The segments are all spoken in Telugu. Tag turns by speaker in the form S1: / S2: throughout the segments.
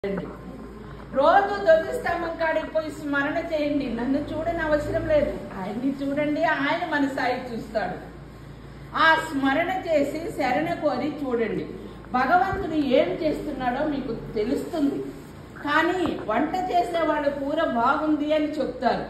S1: చేయండి. రోజు ధ్వజస్తంభం కాడికి పోయి స్మరణ చేయండి నన్ను చూడని అవసరం లేదు ఆయన్ని చూడండి ఆయన మన సాయి చూస్తాడు ఆ స్మరణ చేసి శరణ కోరి చూడండి భగవంతుడు ఏం చేస్తున్నాడో మీకు తెలుస్తుంది కానీ వంట చేసేవాడు కూర బాగుంది అని చెప్తారు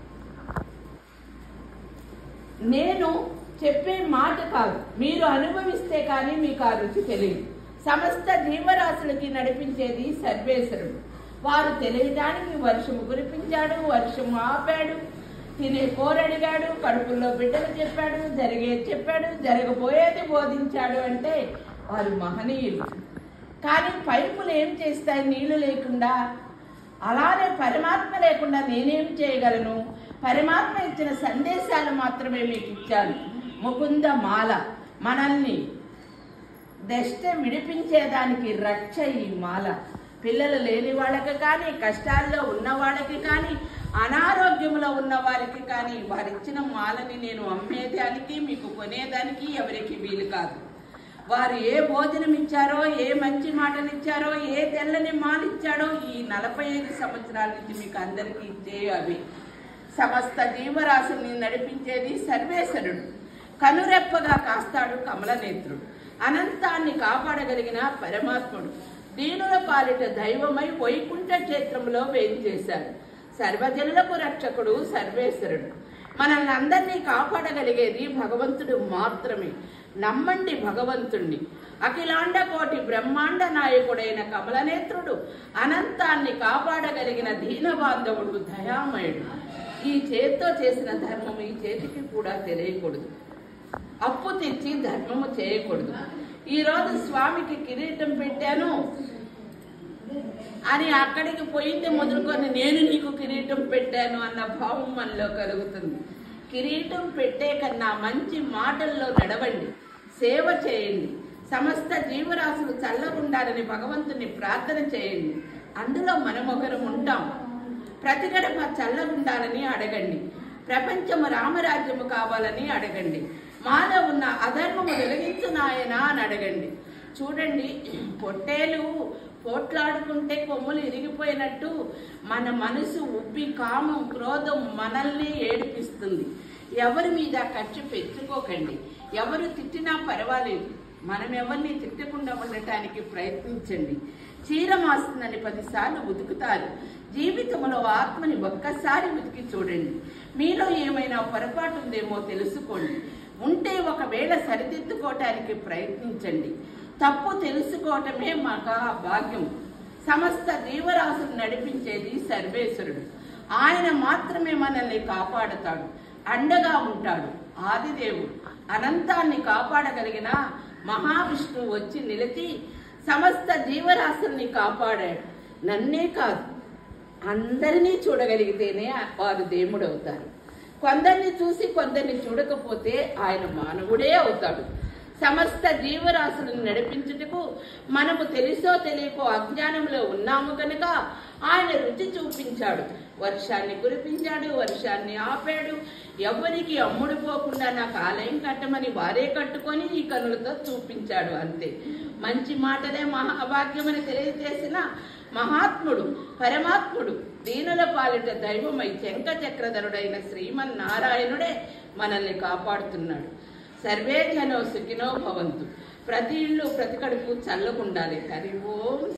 S1: నేను చెప్పే మాట కాదు మీరు అనుభవిస్తే కానీ మీకు ఆ రుచి తెలియదు సమస్త జీవరాశులకి నడిపించేది సర్వేశ్వరుడు వారు తెలియడానికి వర్షము కురిపించాడు వర్షము ఆపాడు తినే కోరడిగాడు కడుపులో బిడ్డలు చెప్పాడు జరిగేది చెప్పాడు జరగబోయేది బోధించాడు అంటే వారు మహనీయులు కానీ పైపులు ఏం చేస్తాయి నీళ్లు లేకుండా అలానే పరమాత్మ లేకుండా నేనేం చేయగలను పరమాత్మ ఇచ్చిన సందేశాలు మాత్రమే మీకు ఇచ్చాను ముకుంద మాల మనల్ని దష్ట విడిపించేదానికి రక్ష ఈ మాల పిల్లలు లేని వాళ్ళకి కానీ కష్టాల్లో ఉన్న వాళ్ళకి కానీ అనారోగ్యంలో ఉన్న వారికి కానీ వారిచ్చిన మాలని నేను అమ్మేదానికి మీకు కొనేదానికి ఎవరికి వీలు కాదు వారు ఏ భోజనం ఇచ్చారో ఏ మంచి మాటలు ఇచ్చారో ఏ తెల్లని మాల ఇచ్చాడో ఈ నలభై ఐదు సంవత్సరాల నుంచి మీకు అందరికీ ఇచ్చే అవి సమస్త జీవరాశుల్ని నడిపించేది సర్వేశ్వరుడు కనురెప్పగా కాస్తాడు కమలనేత్రుడు అనంతాన్ని కాపాడగలిగిన పరమాత్ముడు దీనుల పాలిట దైవమై వైకుంఠ క్షేత్రంలో వేయించేశాడు సర్వజనులకు రక్షకుడు సర్వేశ్వరుడు మనల్ని అందరినీ కాపాడగలిగేది భగవంతుడు మాత్రమే నమ్మండి భగవంతుణ్ణి అఖిలాండ కోటి బ్రహ్మాండ నాయకుడైన కమలనేత్రుడు అనంతాన్ని కాపాడగలిగిన దీనబాంధవుడు దయామయుడు ఈ చేత్తో చేసిన ధర్మం ఈ చేతికి కూడా తెలియకూడదు అప్పు తెచ్చి ధర్మము చేయకూడదు ఈ రోజు స్వామికి కిరీటం పెట్టాను అని అక్కడికి పోయింది మొదలుకొని నేను నీకు కిరీటం పెట్టాను అన్న భావం మనలో కలుగుతుంది కిరీటం పెట్టే కన్నా మంచి మాటల్లో నడవండి సేవ చేయండి సమస్త జీవరాశులు చల్లగుండాలని భగవంతుని ప్రార్థన చేయండి అందులో మనమొకరం ఉంటాం ప్రతి గడప చల్లగుండాలని అడగండి ప్రపంచము రామరాజ్యము కావాలని అడగండి మాలో ఉన్న అధర్మము వెలిగించు నాయన అని అడగండి చూడండి పొట్టేలు పోట్లాడుకుంటే కొమ్ములు ఇరిగిపోయినట్టు మన మనసు ఉబ్బి కామం క్రోధం మనల్ని ఏడిపిస్తుంది ఎవరి మీద ఖర్చు పెంచుకోకండి ఎవరు తిట్టినా పర్వాలేదు మనం ఎవరిని తిట్టకుండా ఉండటానికి ప్రయత్నించండి చీర మాస్తుందని పదిసార్లు ఉతుకుతారు జీవితంలో ఆత్మని ఒక్కసారి ఉతికి చూడండి మీలో ఏమైనా పొరపాటు ఉందేమో తెలుసుకోండి ఉంటే ఒకవేళ సరిదిద్దుకోవటానికి ప్రయత్నించండి తప్పు తెలుసుకోవటమే మహా భాగ్యం సమస్త జీవరాశులు నడిపించేది సర్వేశ్వరుడు ఆయన మాత్రమే మనల్ని కాపాడుతాడు అండగా ఉంటాడు ఆదిదేవుడు అనంతాన్ని కాపాడగలిగిన మహావిష్ణువు వచ్చి నిలిచి సమస్త జీవరాశుల్ని కాపాడాడు నన్నే కాదు అందరినీ చూడగలిగితేనే వారు దేవుడవుతారు కొందరిని చూసి కొందరిని చూడకపోతే ఆయన మానవుడే అవుతాడు సమస్త జీవరాశులను నడిపించుటకు మనము తెలుసో తెలియకో అజ్ఞానంలో ఉన్నాము కనుక ఆయన రుచి చూపించాడు వర్షాన్ని కురిపించాడు వర్షాన్ని ఆపాడు ఎవరికి అమ్ముడు పోకుండా నాకు ఆలయం కట్టమని వారే కట్టుకొని ఈ కనులతో చూపించాడు అంతే మంచి మాటలే మహాభాగ్యమని తెలియజేసిన మహాత్ముడు పరమాత్ముడు దీనుల పాలిట దైవమై శంఖ చక్రధరుడైన శ్రీమన్నారాయణుడే మనల్ని కాపాడుతున్నాడు సర్వే జనో సుఖినో భవంతు ప్రతి ఇల్లు ప్రతి కడుపు చల్లకుండాలి హరి ఓం